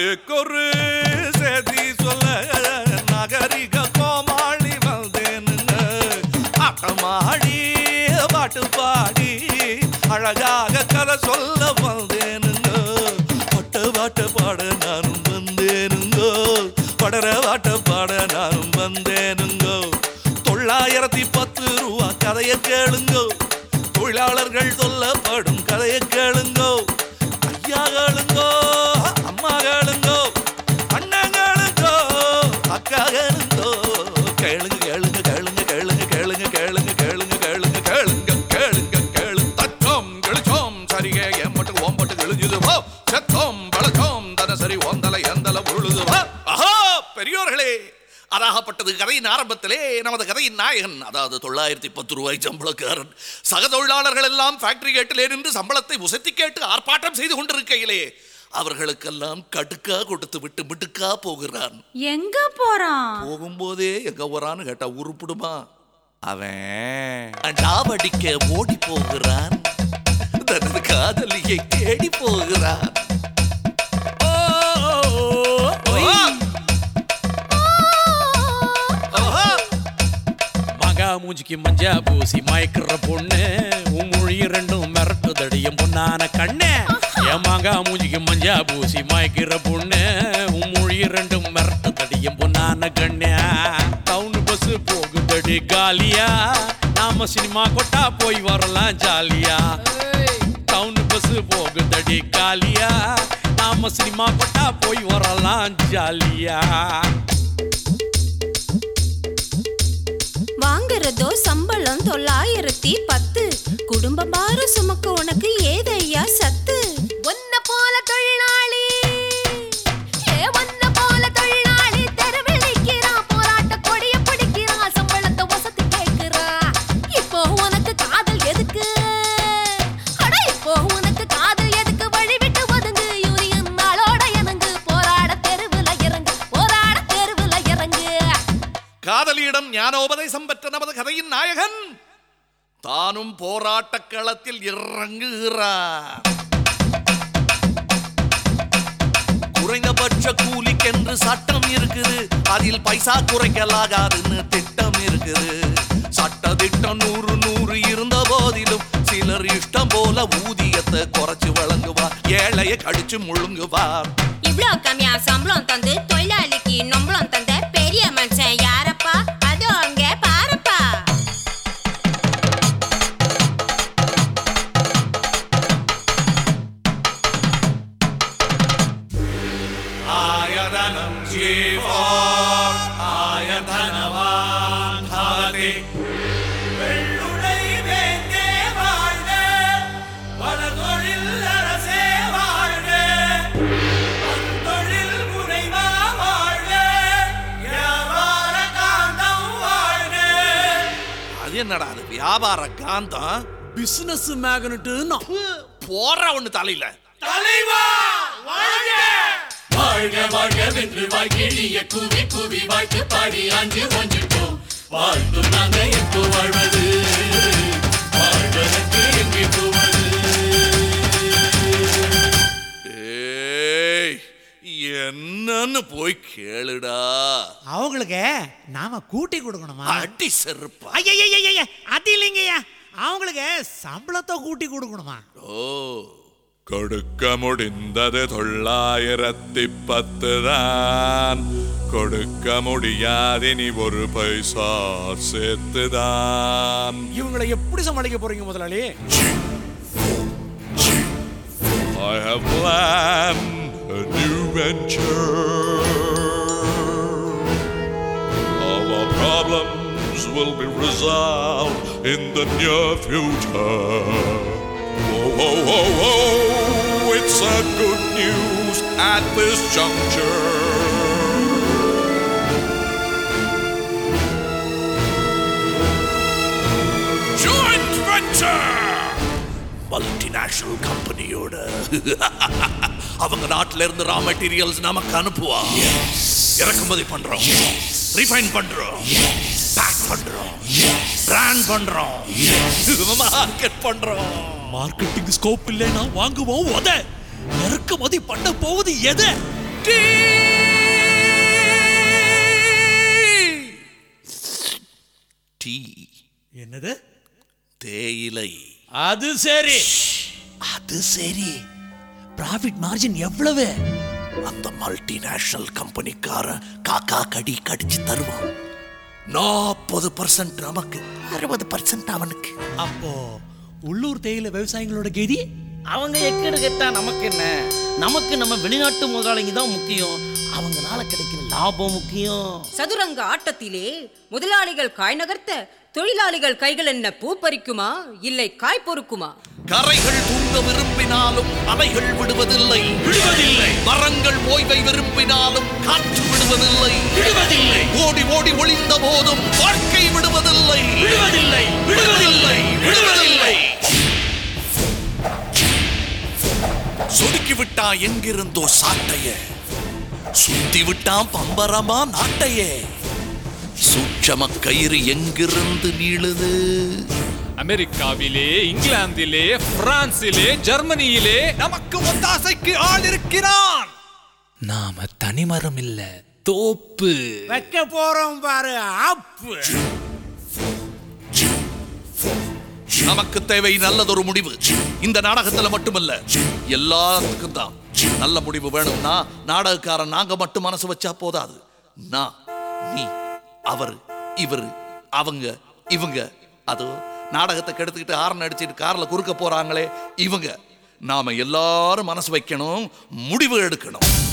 நாட்டுக்கொரு செய்தி சொல்ல நகரிக கோமாளி வந்தேனுங்க ஆட்டமாடி பாட்டு பாடி அழகாக கதை சொல்ல வந்தேனுங்க பட்டு பாட்டு பாட நானும் வந்தேனுங்க படர பாட்ட பாட நானும் வந்தேனுங்க தொள்ளாயிரத்தி பத்து ரூபா கதையை கேளுங்கோ தொழிலாளர்கள் சொல்லப்படும் கதையை கேளுங்கோ ஐயா கேளுங்கோ அம்மா கேளுங்கோ அண்ணன் கேளுங்கோ அக்கா கேளுங்கோ கேளுங்க கேளுங்க கேளுங்க கேளுங்க கேளுங்க கேளுங்க கேளுங்க கேளுங்க கேளுங்க கேளுங்க கேளு தச்சோம் கிழிச்சோம் சரிகே எம்பட்டு ஓம்பட்டு கிழிஞ்சுது போ செத்தோம் பழச்சோம் தனசரி ஓந்தலை எந்தல உருளுது வா ஆஹா பெரியோர்களே அதாகப்பட்டது கதையின் ஆரம்பத்திலே நமது கதையின் நாயகன் அதாவது தொள்ளாயிரத்தி பத்து ரூபாய் சம்பளக்காரன் சக தொழிலாளர்கள் எல்லாம் ஃபேக்டரி கேட்டிலே நின்று சம்பளத்தை உசத்தி கேட்டு ஆர்ப்பாட்டம் செய்து கொண்டிருக்கையிலே அவர்களுக்கெல்லாம் கடுக்கா கொடுத்து விட்டு மிட்டுக்கா போகிறான் எங்க போறான் போகும்போதே எங்க போறான்னு கேட்டா உருப்பிடுமா அவன் டாவடிக்க ஓடி போகிறான் தனது காதலியை தேடி போகிறான் ஓ, ஓ, ஓ. ஓஹோ. மகா மூஞ்சிக்கு மஞ்சா பூசி மயக்கிற பொண்ணு உன் மொழி ரெண்டும் மிரட்டுதடியும் பொண்ணான கண்ணு என் மகா மூஞ்சிக்கு மஞ்சா பூசி மயக்கிற பொண்ணு உன் மொழி ரெண்டும் மிரட்டுதடியும் பொண்ணான கண்ணு டவுன் பஸ் போகுதடி காலியா நாம சினிமா கொட்டா போய் வரலாம் ஜாலியா டவுன் பஸ் போகுதடி காலியா நாம சினிமா கொட்டா போய் வரலாம் ஜாலியா வாங்குறதோ சம்பளம் தொள்ளாயிரத்தி பத்து குடும்ப பாரம் சுமக்க உனக்கு ஏதையா சத்து ஒன்ன போல தொழிலாளி ஏ ஒன்ன போல தொழிலாளி தெருவில் நிக்கிறான் போராட்ட கொடிய பிடிக்கிறான் சம்பளத்தை வசதி கேட்கிறான் இப்போ உனக்கு காதல் எதுக்கு அட இப்போ உனக்கு காதல் எதுக்கு வழி விட்டு ஒதுங்கு யூனியன் நாளோட இறங்கு போராட தெருவுல இறங்கு போராட தெருவுல இறங்கு காதலியிடம் ஞானோபதேசம் பெற்ற நமது கதையின் நாயகன் தானும் போராட்டக் களத்தில் இறங்குகிறார் குறைந்தபட்ச கூலிக்கென்று சட்டம் இருக்குது அதில் பைசா குறைக்கலாகாதுன்னு திட்டம் இருக்குது சட்ட திட்டம் நூறு நூறு இருந்த போதிலும் சிலர் இஷ்டம் போல ஊதியத்தை குறைச்சு வழங்குவார் ஏழையை கடிச்சு முழுங்குவார் இவ்ளோ கம்மியா சம்பளம் தந்து தொழிலாளிக்கு நம்பளம் தந்த பெரிய மனுஷன் யாரப்பா அதோ அங்க பாருப்பா ആയതനം ജീവോ ആയധനവാൻ ഭാതി വെള്ളുടை வேந்தே வாழ்க வளதொழில் அரசே வாழ்க வந்தொழில் முனைவா வாழ்க வியாபார காந்தம் வாழ்க அது என்னடா அது வியாபார காந்தம் பிசினஸ் மேக்னட்டுன்னா போற ஒண்ணு தலையில தலைவா வாழ்க வாழ்க வாழ்கவென்று வாழ்கிழிய கூவி கூவி வாழ்த்து பாடி அஞ்சு கொஞ்சிட்டோம் வாழ்த்தும் நாங்க எப்போ வாழ்வது வாழ்வதற்கு எங்கே போவது ஏய் என்னன்னு போய் கேளுடா அவங்களுக்கு நாம கூட்டி கொடுக்கணுமா அடி செருப்பா ஐயய்யய்யய்ய, அது இல்லைங்கய்யா அவங்களுக்கு சம்பளத்தை கூட்டி கொடுக்கணுமா ஓ கொடுக்க முடிந்தது தொள்ளாயிரத்தி பத்து தான் கொடுக்க முடியாதினி ஒரு பைசா சேர்த்துதான் இவங்களை எப்படி சமாளிக்க போறீங்க முதலாளி I have planned a new venture. All our problems will be resolved in the near future. Whoa, whoa, whoa, whoa, it's a good news at this juncture. Joint venture! Multinational கம்பெனியோட அவங்க நாட்டில இருந்து ரா மெட்டீரியல்ஸ் நமக்கு அனுப்புவா இறக்குமதி பண்றோம் refine பண்றோம் back பண்றோம் brand பண்றோம் மார்க்கெட் பண்றோம் மார்க்கெட்டிங் ஸ்கோப் இல்லைன்னா வாங்குவோம் உத இறக்குமதி பண்ண போவது எது டீ டீ என்னது தேயிலை அது சரி அது சரி ப்ராஃபிட் மார்ஜின் எவ்வளவு அந்த மல்டிநேஷனல் கம்பெனிக்காரன் காக்கா கடி கடிச்சு தருவான் நாற்பது பர்சன்ட் நமக்கு அறுபது பர்சன்ட் அவனுக்கு அப்போ உள்ளூர் தேயிலை விவசாயிகளோட கெதி அவங்க எக்கடு கேட்டா நமக்கு என்ன நமக்கு நம்ம வெளிநாட்டு முதலாளிங்க தான் முக்கியம் அவங்கனால கிடைக்கிற லாபம் முக்கியம் சதுரங்க ஆட்டத்திலே முதலாளிகள் காய் நகர்த்த தொழிலாளிகள் கைகள் என்ன பூ பறிக்குமா இல்லை காய் பொறுக்குமா கரைகள் தூங்க விரும்பினாலும் அலைகள் விடுவதில்லை விடுவதில்லை மரங்கள் ஓய்வை விரும்பினாலும் காற்று விடுவதில்லை விடுவதில்லை ஓடி ஓடி ஒளிந்த போதும் வாழ்க்கை விடுவதில்லை விடுவதில்லை விடுவதில்லை விடுவதில்லை சொடுக்கி விட்டா எங்கிருந்தோ சாட்டைய சுத்தி விட்டான் பம்பரமா நாட்டையே சூட்சம கயிறு எங்கிருந்து நீளுது அமெரிக்காவிலே இங்கிலாந்திலே பிரான்சிலே ஜெர்மனியிலே நமக்கு ஒத்தாசைக்கு ஆள் இருக்கிறான் நாம தனிமரம் இல்ல தோப்பு வைக்க போறோம் பாரு ஆப்பு நமக்கு தேவை நல்லதொரு முடிவு இந்த நாடகத்துல மட்டுமல்ல எல்லாத்துக்கும் தான் நல்ல முடிவு வேணும்னா நாடகக்காரன் நாங்க மட்டும் மனசு வச்சா போதாது நான் நீ அவர் இவர் அவங்க இவங்க அதோ நாடகத்தை கெடுத்துக்கிட்டு ஹாரன் அடிச்சிட்டு கார்ல குறுக்க போறாங்களே இவங்க நாம எல்லாரும் மனசு வைக்கணும் முடிவு எடுக்கணும்